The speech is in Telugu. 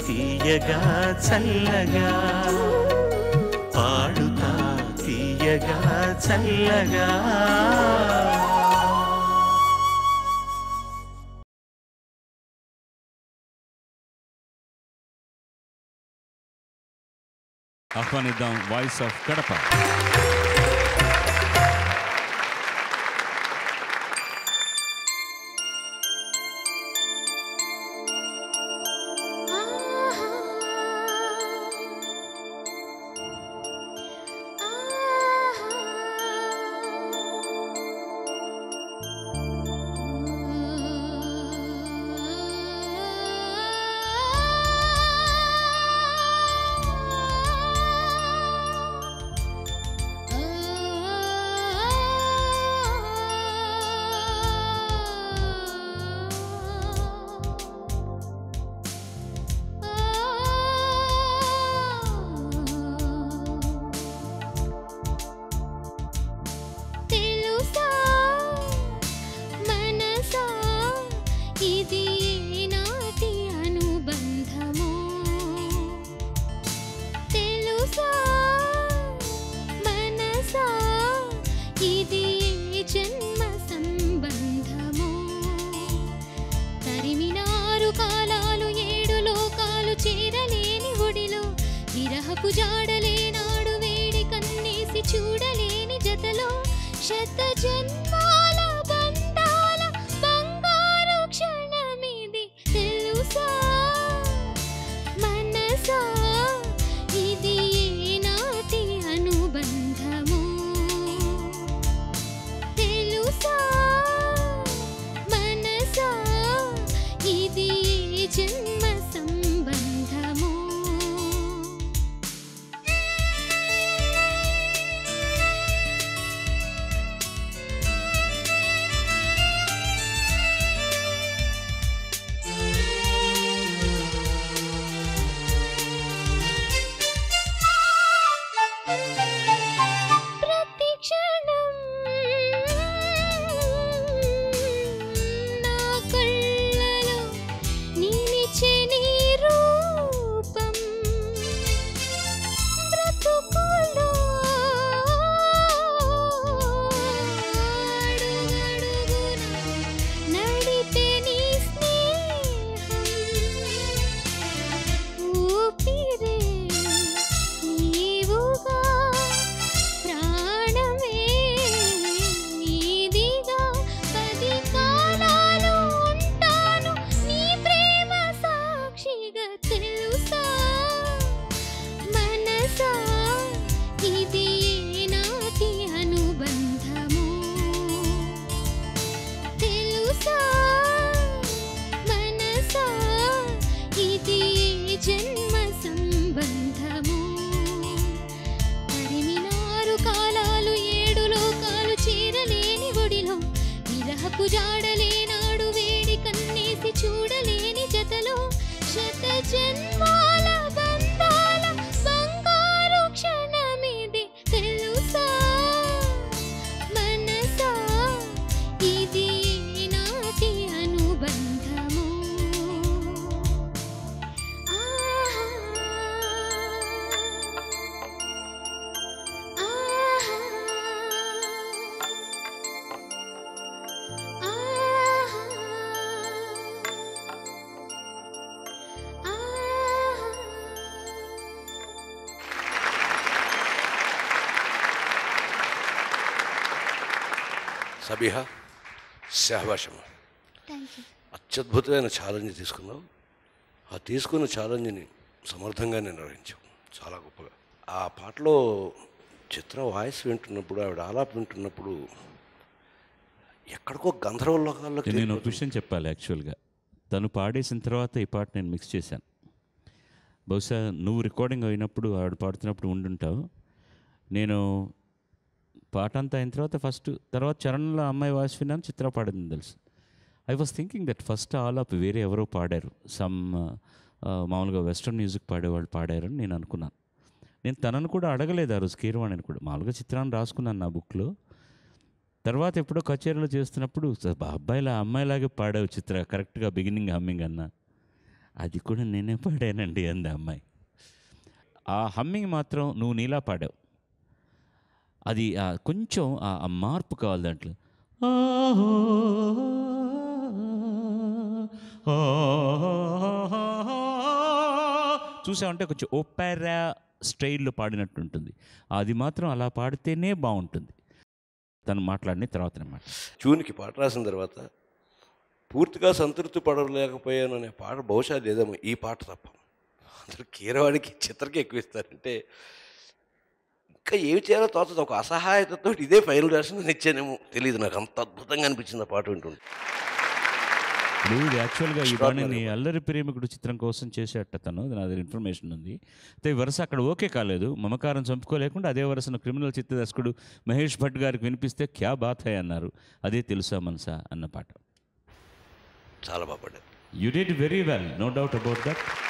తీయగా చల్లగా పాడుతా తీయగా చల్లగా ఆహ్వానిద్దాం వాయిస్ ఆఫ్ కడప తెలుసా మనసా ఇది నాటి అనుబంధము తెలుసా మనసా ఇది జన్మ సంబంధము తరిమినారు కాలాలు ఏడు లోకాలు చేరలేని ఒడిలో విరహపు జాడలేనాడు వేడి కన్నేసి చూడలేని జతలో శత జన్మాల బంధాల బంగారు క్షణమిది తెలుసా మనసా ఇది నాటి అనుబంధము తెలుసా మనసా ఇది జన్మ సంబంధము ప్రతి క్షణం నా కళ్ళలో నిలిచే నీ రూపం బ్రతుకులో అడుగడుగునా నడిపే నీ స్నేహం ఊపిరే నీవుగా ప్రాణమే నీదిగా పది కాలాలు ఉంటాను నీ ప్రేమ సాక్షిగా తెలుసా మనసా ఇది నాటి అనుబంధము తెలుసా మనసా ఇది జన్మ సంబంధము తరిమినారు కాలాలు ఏడు లోకాలు చేరలేని ఒడిలో విరహపు జాడలేనాడు వేడి కన్నేసి చూడలేని జతలో శత జన్మాల బంధాల బంగారు క్షణమిది తెలుసా మనసా ఇది నాటి అనుబంధము ఆహా ఆహా సబిహా శాహబాషమ్మ థ్యాంక్ యూ అత్యద్భుతమైన ఛాలెంజ్ తీసుకున్నావు ఆ తీసుకున్న ఛాలెంజ్ని సమర్థంగా నిర్వహించావు చాలా గొప్పగా ఆ పాటలో చిత్ర వాయిస్ వింటున్నప్పుడు ఆవిడ ఆలాప వింటున్నప్పుడు ఎక్కడికో గంధర్వ లోకాల్లోకి నేను ఒక వెళ్ళిపోతుంది. విషయం చెప్పాలి యాక్చువల్గా తను పాడేసిన తర్వాత ఈ పాట నేను మిక్స్ చేశాను బహుశా నువ్వు రికార్డింగ్ అయినప్పుడు ఆవిడ పాడుతున్నప్పుడు ఉండుంటావు నేను పాట అంతా అయిన తర్వాత ఫస్ట్ తర్వాత చరణంలో అమ్మాయి వాయిస్ విన్నాను చిత్ర పాడింది తెలుసు I was thinking that first of all వేరే ఎవరో పాడారు సమ్ మామూలుగా వెస్ట్రన్ మ్యూజిక్ పాడేవాళ్ళు పాడారని నేను అనుకున్నాను నేను తనను కూడా అడగలేదు ఆ రోజు కీరవాణిని కూడా మామూలుగా చిత్రాన్ని రాసుకున్నాను నా బుక్లో తర్వాత ఎప్పుడో కచేరీలో చేస్తున్నప్పుడు "స- బా అబ్బాయిలా అమ్మాయిలాగే పాడావు చిత్ర కరెక్ట్గా బిగినింగ్ హమ్మింగ్ అన్న అది కూడా నేనే పాడానండి అంది ఆ అమ్మాయి ఆ హమ్మింగ్ మాత్రం నువ్వు నీలా పాడావు అది ఆ కొంచెం ఆ ఆ మార్పు కావాలి దాంట్లో చూసామంటే కొంచెం ఓపెరా స్టైల్లో పాడినట్టు ఉంటుంది అది మాత్రం అలా పాడితేనే బాగుంటుంది తను మాట్లాడిన తర్వాత అనమాట ట్యూన్కి పాట రాసిన తర్వాత పూర్తిగా సంతృప్తి పడలేకపోయాను అనే పాట బహుశా లేదేమో ఈ పాట తప్ప అందరూ కీరవాడికి చిత్రకి ఎక్కువ ఇస్తారంటే ఇంకా ఏమి చేయాలో తోచదు ఒక అసహాయతతో ఇదే ఫైనల్ వర్షన్ ఇచ్చానేమో తెలియదు నాకు అంత అద్భుతంగా అనిపించింది ఆ పాట వింటుంటే ఇప్పుడు ఇది యాక్చువల్గా ఈ Extraordinary బాణిని మాట. అల్లరి ప్రేమికుడు చిత్రం కోసం చేసేట తను నా దగ్గర ఇన్ఫర్మేషన్ ఉంది అయితే ఈ వరుస అక్కడ ఓకే కాలేదు మమకారం చంపుకోలేకుండా అదే వరుసను క్రిమినల్ చిత్రదర్శకుడు మహేష్ భట్ గారికి వినిపిస్తే క్యా బాత్ హై అన్నారు అదే తెలుసా మనసా అన్న పాట చాలా బాగా పాడారు you did very well no doubt about that